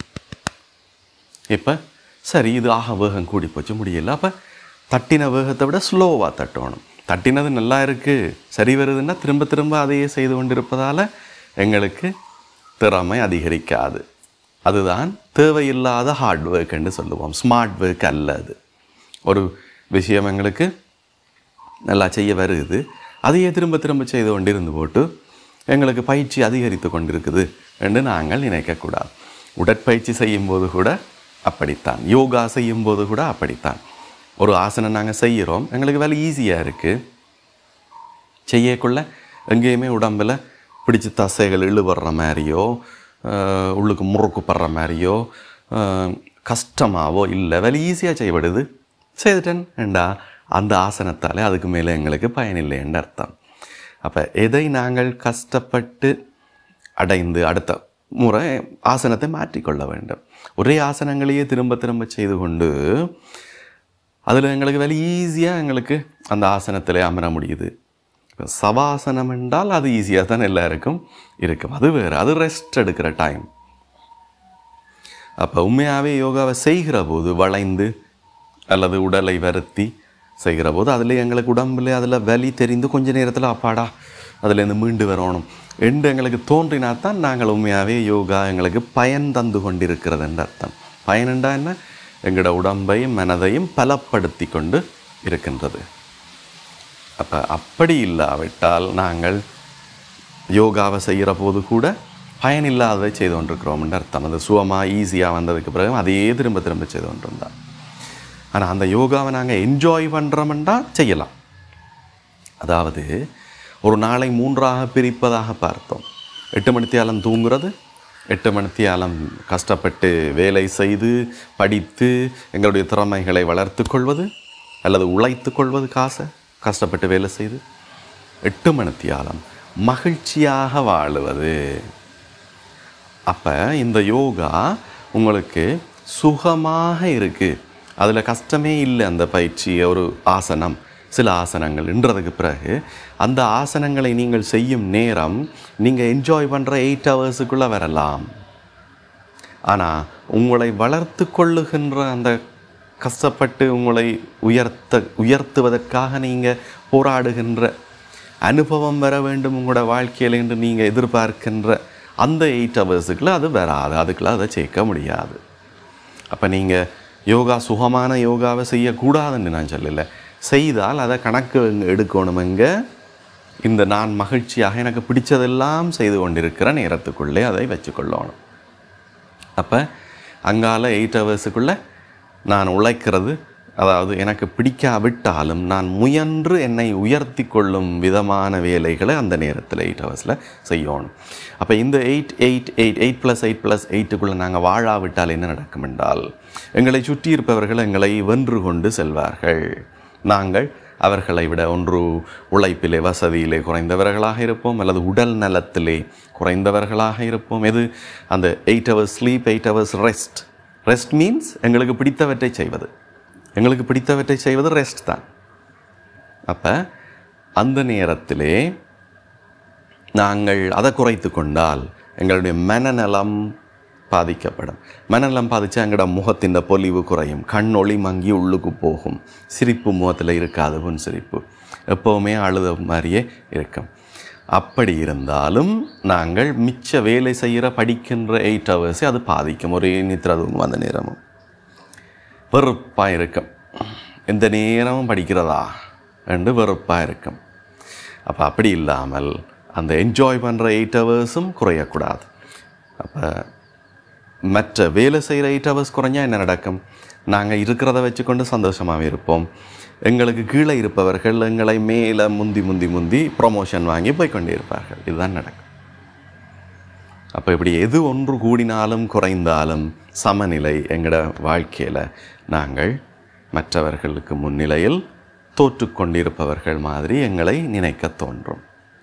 இப்போ சரி இது ஆக வேகம் கூடி போச்சு முடியல அப்போ தட்டின வேகத்தை விட ஸ்லோவாக தட்டணும் தட்டினது நல்லா இருக்குது சரி வருதுன்னா திரும்ப திரும்ப அதையே செய்து கொண்டிருப்பதால் எங்களுக்கு திறமை அதிகரிக்காது அதுதான் தேவையில்லாத ஹார்ட் ஒர்க்குன்னு சொல்லுவோம் ஸ்மார்ட் ஒர்க் அல்ல அது ஒரு விஷயம் எங்களுக்கு நல்லா செய்ய வருது அதையே திரும்ப திரும்ப செய்து கொண்டிருந்து போட்டு எங்களுக்கு பயிற்சி அதிகரித்து கொண்டிருக்குது என்று நாங்கள் நினைக்கக்கூடாது உடற்பயிற்சி செய்யும்போது கூட அப்படித்தான் யோகா செய்யும்போது கூட அப்படித்தான் ஒரு ஆசனம் நாங்கள் செய்கிறோம் எங்களுக்கு வேலை ஈஸியாக இருக்குது செய்யக்குள்ள எங்கேயுமே உடம்பில் பிடிச்சி தசைகள் இழுபடுற மாதிரியோ ஆஹ், உள்ளுக்கு முறுக்கு படுற மாதிரியோ ஆஹ், கஷ்டமாவோ இல்லை வேலை ஈஸியாக செய்யப்படுது செய்துட்டேன் ஏண்டா அந்த ஆசனத்தாலே அதுக்கு மேலே எங்களுக்கு பயனில்லைன்னு அர்த்தம் அப்போ எதை நாங்கள் கஷ்டப்பட்டு அடைந்து அடுத்த முறை ஆசனத்தை மாற்றிக்கொள்ள வேண்டும் ஒரே ஆசனங்களையே திரும்ப திரும்ப செய்து கொண்டு அதில் எங்களுக்கு வேலை ஈஸியாக எங்களுக்கு அந்த ஆசனத்தில் அமர முடியுது இப்போ சவாசனம் என்றால் அது ஈஸியாக தான் எல்லாருக்கும் இருக்கும் அது வேறு அது ரெஸ்ட் எடுக்கிற டைம் அப்போ உண்மையாகவே யோகாவை செய்கிற போது வளைந்து அல்லது உடலை வருத்தி செய்கிற போது அதில் எங்களுக்கு உடம்புல அதில் வலி தெரிந்து கொஞ்ச நேரத்தில் அப்பாடா அதுலேருந்து மீண்டு வரணும் என்று எங்களுக்கு தோன்றினா தான் நாங்கள் உண்மையாகவே யோகா எங்களுக்கு பயன் தந்து கொண்டிருக்கிறது என்ற அர்த்தம் பயனண்டா என்ன எங்களோட உடம்பையும் மனதையும் பலப்படுத்தி கொண்டு இருக்கின்றது அப்போ அப்படி இல்லாவிட்டால் நாங்கள் யோகாவை செய்கிற போது கூட பயனில்லாததை செய்து கொண்டிருக்கிறோம்னு அர்த்தம் அது சுகமாக ஈஸியாக வந்ததுக்கு பிறகு அதையே திரும்ப திரும்ப செய்து கொண்டிருந்தோம் ஆனால் அந்த யோகாவை நாங்கள் என்ஜாய் பண்ணுறோம்னா செய்யலாம் அதாவது ஒரு நாளை மூன்றாக பிரிப்பதாக பார்த்தோம் எட்டு மணித்தியாலம் தூங்குறது எட்டு மணித்தியாலம் கஷ்டப்பட்டு வேலை செய்து படித்து எங்களுடைய திறமைகளை வளர்த்து கொள்வது அல்லது உழைத்து கொள்வது காசை கஷ்டப்பட்டு வேலை செய்து எட்டு மணித்தியாலம் மகிழ்ச்சியாக வாழுவது அப்போ இந்த யோகா உங்களுக்கு சுகமாக இருக்குது அதில் கஷ்டமே இல்லை அந்த பயிற்சி ஒரு ஆசனம் சில ஆசனங்கள்ன்றதுக்கு பிறகு அந்த ஆசனங்களை நீங்கள் செய்யும் நேரம் நீங்கள் என்ஜாய் பண்ணுற எயிட் ஹவர்ஸுக்குள்ளே வரலாம் ஆனால் உங்களை வளர்த்து கொள்ளுகின்ற அந்த கஷ்டப்பட்டு உங்களை உயர்த்த உயர்த்துவதற்காக நீங்கள் போராடுகின்ற அனுபவம் வர வேண்டும் உங்களோட வாழ்க்கையில் என்று நீங்கள் எதிர்பார்க்கின்ற அந்த எயிட் ஹவர்ஸுக்குள்ள அது வராது அதுக்குள்ள அதை சேர்க்க முடியாது அப்போ நீங்கள் யோகா சுகமான யோகாவை செய்யக்கூடாதுன்னு நான் சொல்லலை செய்தால் அதை கணக்கு எடுக்கணுமெங்க இந்த நான் மகிழ்ச்சியாக எனக்கு பிடிச்சதெல்லாம் செய்து கொண்டிருக்கிற நேரத்துக்குள்ளே அதை வச்சுக்கொள்ளணும் அப்போ அங்கால எயிட் ஹவர்ஸுக்குள்ளே நான் உழைக்கிறது அதாவது எனக்கு பிடிக்காவிட்டாலும் நான் முயன்று என்னை உயர்த்தி கொள்ளும் விதமான வேலைகளை அந்த நேரத்தில் எயிட் ஹவர்ஸில் செய்யணும் அப்போ இந்த eight eight eight eight plus eight plus எயிட்டுக்குள்ளே நாங்கள் வாழாவிட்டால் என்ன நடக்கும் என்றால் எங்களை சுற்றி இருப்பவர்கள் எங்களை வென்று கொண்டு செல்வார்கள் நாங்கள் அவர்களை விட ஒன்று உழைப்பிலே வசதியிலே குறைந்தவர்களாக இருப்போம் அல்லது உடல் நலத்திலே குறைந்தவர்களாக இருப்போம் எது அந்த eight hours sleep eight hours rest rest means எங்களுக்கு பிடித்தவற்றை செய்வது எங்களுக்கு பிடித்தவற்றை செய்வது ரெஸ்ட் தான் அப்போ அந்த நேரத்திலே நாங்கள் அதை குறைத்து கொண்டால் எங்களுடைய மனநலம் பாதிக்கப்படும் மனநலம் பாதிச்சா எங்களோட முகத்தின் பொலிவு குறையும் கண் ஒளி மங்கி உள்ளுக்கு போகும் சிரிப்பு முகத்தில் இருக்காது புன் சிரிப்பு எப்போவுமே அழுத மாதிரியே இருக்கும் அப்படி இருந்தாலும் நாங்கள் மிச்ச வேலை செய்கிற படிக்கின்ற எயிட் ஹவர்ஸை அது பாதிக்கும் ஒரே நித்திர தூங்கும் அந்த நேரமும் வெறுப்பாக இருக்கும் எந்த நேரமும் படிக்கிறதா என்று வெறுப்பாக இருக்கும் அப்போ அப்படி இல்லாமல் அந்த என்ஜாய் பண்ணுற எயிட் ஹவர்ஸும் குறையக்கூடாது அப்போ மற்ற வேலை செய்கிற எயிட் ஹவர்ஸ் குறைஞ்சா என்ன நடக்கும் நாங்கள் இருக்கிறத வச்சுக்கொண்டு சந்தோஷமாகவே இருப்போம் எங்களுக்கு கீழே இருப்பவர்கள் எங்களை மேலே முந்தி முந்தி முந்தி ப்ரொமோஷன் வாங்கி போய்க்கொண்டே இருப்பார்கள் இதுதான் நடக்கும் அப்போ இப்படி எது ஒன்று கூடினாலும் குறைந்தாலும் சமநிலை எங்களோட வாழ்க்கையில் நாங்கள் மற்றவர்களுக்கு முன்னிலையில் தோற்றுக்கொண்டிருப்பவர்கள் மாதிரி எங்களை நினைக்க தோன்றும்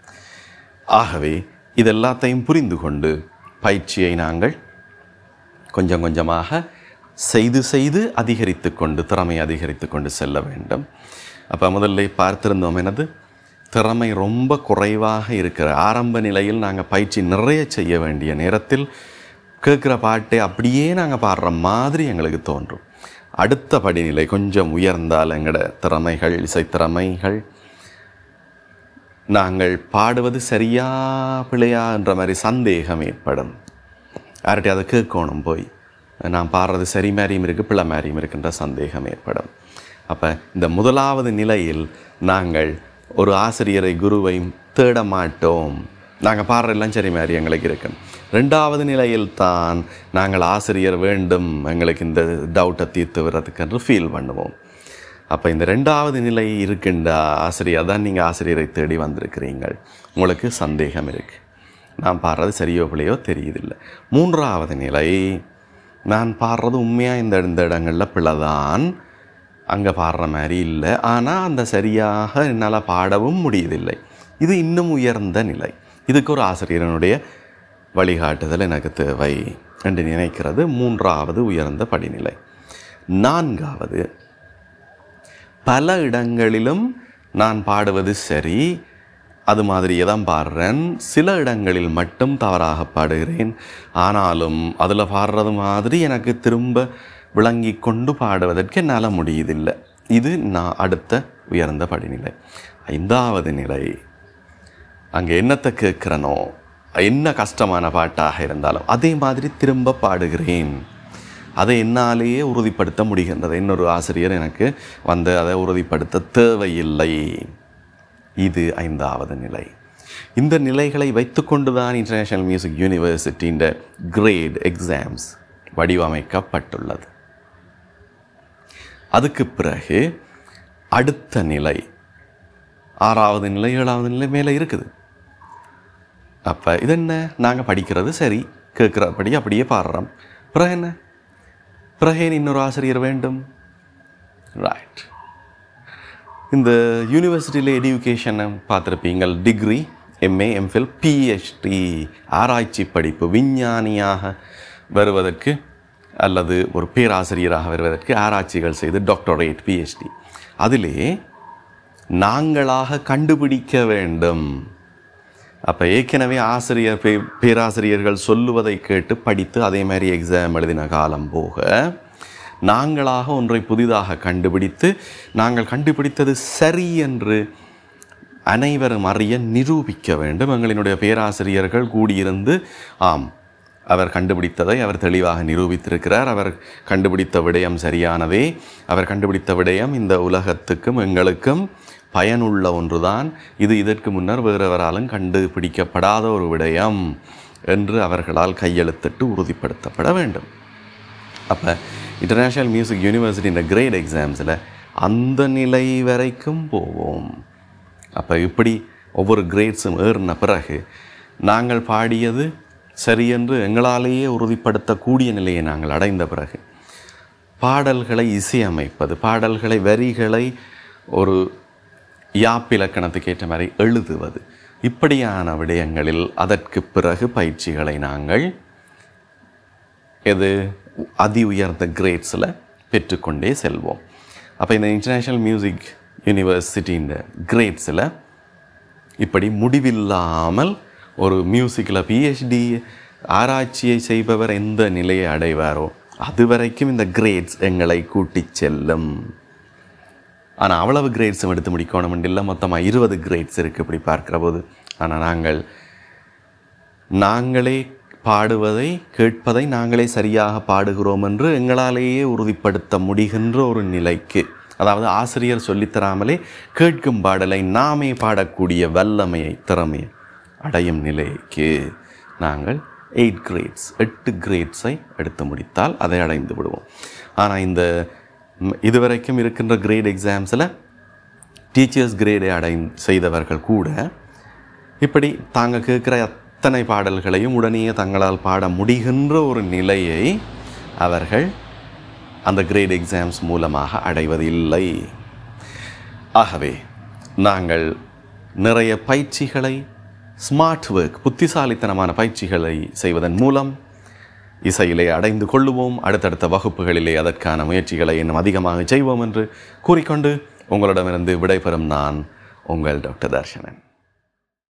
ஆகவே இதெல்லாத்தையும் புரிந்து கொண்டு பயிற்சியை நாங்கள் கொஞ்சம் கொஞ்சமாக செய்து செய்து அதிகரித்து கொண்டு திறமை அதிகரித்து கொண்டு செல்ல வேண்டும் அப்போ முதல்ல பார்த்திருந்தோம் எனது திறமை ரொம்ப குறைவாக இருக்கிற ஆரம்ப நிலையில் நாங்கள் பயிற்சி நிறைய செய்ய வேண்டிய நேரத்தில் கேட்குற பாட்டை அப்படியே நாங்கள் பாடுற மாதிரி எங்களுக்கு தோன்றும் அடுத்த படிநிலை கொஞ்சம் உயர்ந்தால் எங்களோட திறமைகள் இசைத்திறமைகள் நாங்கள் பாடுவது சரியா பிழையா என்ற மாதிரி சந்தேகம் ஏற்படும் யார்கிட்ட அதை கேட்கணும் போய் நான் பாடுறது சரி மாதிரியும் இருக்குது பிள்ளை மாதிரியும் இருக்கின்ற சந்தேகம் ஏற்படும் அப்போ இந்த முதலாவது நிலையில் நாங்கள் ஒரு ஆசிரியரை குருவை தேட மாட்டோம் நாங்கள் பாடுறதெல்லாம் சரி மாதிரி எங்களுக்கு இருக்கும் ரெண்டாவது நிலையில் தான் நாங்கள் ஆசிரியர் வேண்டும் எங்களுக்கு இந்த டவுட்டை தீர்த்து வர்றதுக்கு என்று ஃபீல் பண்ணுவோம் அப்போ இந்த ரெண்டாவது நிலை இருக்கின்ற ஆசிரியர் தான் நீங்கள் ஆசிரியரை தேடி வந்திருக்கிறீங்கள் உங்களுக்கு சந்தேகம் இருக்குது நான் பாடுறது சரியோ பிள்ளையோ தெரியுதில்லை மூன்றாவது நிலை நான் பாடுறது உண்மையாக இந்த இந்த இடங்களில் பிள்ளைதான் அங்கே பாடுற மாதிரி இல்லை ஆனால் அந்த சரியாக என்னால் பாடவும் முடியதில்லை இது இன்னும் உயர்ந்த நிலை இதுக்கு ஒரு ஆசிரியரனுடைய வழிகாட்டுதல் எனக்கு தேவை என்று நினைக்கிறது மூன்றாவது உயர்ந்த படிநிலை நான்காவது பல இடங்களிலும் நான் பாடுவது சரி அது மாதிரியே தான் பாடுறேன் சில இடங்களில் மட்டும் தவறாக பாடுகிறேன் ஆனாலும் அதில் பாடுறது மாதிரி எனக்கு திரும்ப விளங்கி கொண்டு பாடுவதற்கு என்னால் முடியுதில்லை இது நான் அடுத்த உயர்ந்த படிநிலை ஐந்தாவது நிலை அங்கே என்னத்தை கேட்குறனோ என்ன கஷ்டமான பாட்டாக இருந்தாலும் அதே மாதிரி திரும்ப பாடுகிறேன் அதை என்னாலேயே உறுதிப்படுத்த முடிகின்றது இன்னொரு ஆசிரியர் எனக்கு வந்து அதை உறுதிப்படுத்த தேவையில்லை இது ஐந்தாவது நிலை இந்த நிலைகளை வைத்துக்கொண்டு தான் இன்டர்நேஷ்னல் மியூசிக் யூனிவர்சிட்டியின் கிரேட் எக்ஸாம்ஸ் வடிவமைக்கப்பட்டுள்ளது அதுக்கு பிறகு அடுத்த நிலை ஆறாவது நிலை ஏழாவது நிலை மேலே இருக்குது அப்போ இது என்ன நாங்கள் படிக்கிறது சரி கேட்குறபடி அப்படியே பாடுறோம் பிறகு என்ன பிறகு ஏன் இன்னொரு ஆசிரியர் வேண்டும் ரைட் இந்த யூனிவர்சிட்டியில் எடியூகேஷனை பார்த்துருப்பீங்க டிகிரி எம்ஏ எம்ஃபில் பிஹெச்டி ஆராய்ச்சி படிப்பு விஞ்ஞானியாக வருவதற்கு அல்லது ஒரு பேராசிரியராக வருவதற்கு ஆராய்ச்சிகள் செய்து டாக்டரேட் பிஹெச்டி அதிலே நாங்களாக கண்டுபிடிக்க வேண்டும் அப்போ ஏற்கனவே ஆசிரியர் பே பேராசிரியர்கள் சொல்லுவதை கேட்டு படித்து அதே மாதிரி எக்ஸாம் எழுதின காலம் போக நாங்களாக ஒன்றை புதிதாக கண்டுபிடித்து நாங்கள் கண்டுபிடித்தது சரி என்று அனைவரும் அறிய நிரூபிக்க வேண்டும் எங்களினுடைய பேராசிரியர்கள் கூடியிருந்து ஆம் அவர் கண்டுபிடித்ததை அவர் தெளிவாக நிரூபித்திருக்கிறார் அவர் கண்டுபிடித்த விடயம் சரியானதே அவர் கண்டுபிடித்த விடயம் இந்த உலகத்துக்கும் எங்களுக்கும் பயனுள்ள ஒன்றுதான் இது இதற்கு முன்னர் வேறவராலும் கண்டுபிடிக்கப்படாத ஒரு விடயம் என்று அவர்களால் கையெழுத்திட்டு உறுதிப்படுத்தப்பட வேண்டும் அப்போ இன்டர்நேஷ்னல் மியூசிக் யூனிவர்சிட்டியின் கிரேட் எக்ஸாம்ஸில் அந்த நிலை வரைக்கும் போவோம் அப்போ இப்படி ஒவ்வொரு கிரேட்ஸும் ஏறின பிறகு நாங்கள் பாடியது சரியென்று எங்களாலேயே உறுதிப்படுத்தக்கூடிய நிலையை நாங்கள் அடைந்த பிறகு பாடல்களை இசையமைப்பது பாடல்களை வரிகளை ஒரு யாப்பிலக்கணத்துக்கு ஏற்ற மாதிரி எழுதுவது இப்படியான விடயங்களில் அதற்கு பிறகு பயிற்சிகளை நாங்கள் எது அதி உயர்ந்த கிரேட்ஸில் பெற்றுக்கொண்டே செல்வோம் அப்போ இந்த இன்டர்நேஷ்னல் மியூசிக் யூனிவர்சிட்டியின் கிரேட்ஸில் இப்படி முடிவில்லாமல் ஒரு மியூசிக்கில் பிஹெச்டி ஆராய்ச்சியை செய்பவர் எந்த நிலையை அடைவாரோ அது வரைக்கும் இந்த கிரேட்ஸ் எங்களை கூட்டிச் செல்லும் ஆனால் அவ்வளவு கிரேட்ஸும் எடுத்து முடிக்கணும் இல்லை மொத்தமாக இருபது கிரேட்ஸ் இருக்குது இப்படி பார்க்குற போது ஆனால் நாங்கள் நாங்களே பாடுவதை கேட்பதை நாங்களே சரியாக பாடுகிறோம் என்று எங்களாலேயே உறுதிப்படுத்த முடிகின்ற ஒரு நிலைக்கு அதாவது ஆசிரியர் சொல்லித்தராமலே கேட்கும் பாடலை நாமே பாடக்கூடிய வல்லமையை திறமையை அடையும் நிலைக்கு நாங்கள் எயிட் கிரேட்ஸ் எட்டு கிரேட்ஸை எடுத்து முடித்தால் அதை அடைந்து விடுவோம் ஆனால் இந்த ம், இதுவரைக்கும் இருக்கின்ற கிரேட் எக்ஸாம்ஸில் டீச்சர்ஸ் கிரேடை அடை செய்தவர்கள் கூட இப்படி தாங்க கேட்குற அத்தனை பாடல்களையும் உடனே தங்களால் பாட முடிகின்ற ஒரு நிலையை அவர்கள் அந்த கிரேட் எக்ஸாம்ஸ் மூலமாக அடைவதில்லை ஆகவே நாங்கள் நிறைய பயிற்சிகளை ஸ்மார்ட் ஒர்க் புத்திசாலித்தனமான பயிற்சிகளை செய்வதன் மூலம் இசையிலே அடைந்து கொள்ளுவோம் அடுத்தடுத்த வகுப்புகளிலே அதற்கான முயற்சிகளை இன்னும் அதிகமாக செய்வோம் என்று கூறிக்கொண்டு உங்களிடமிருந்து விடைபெறும் நான் உங்கள் டாக்டர் தர்ஷனன்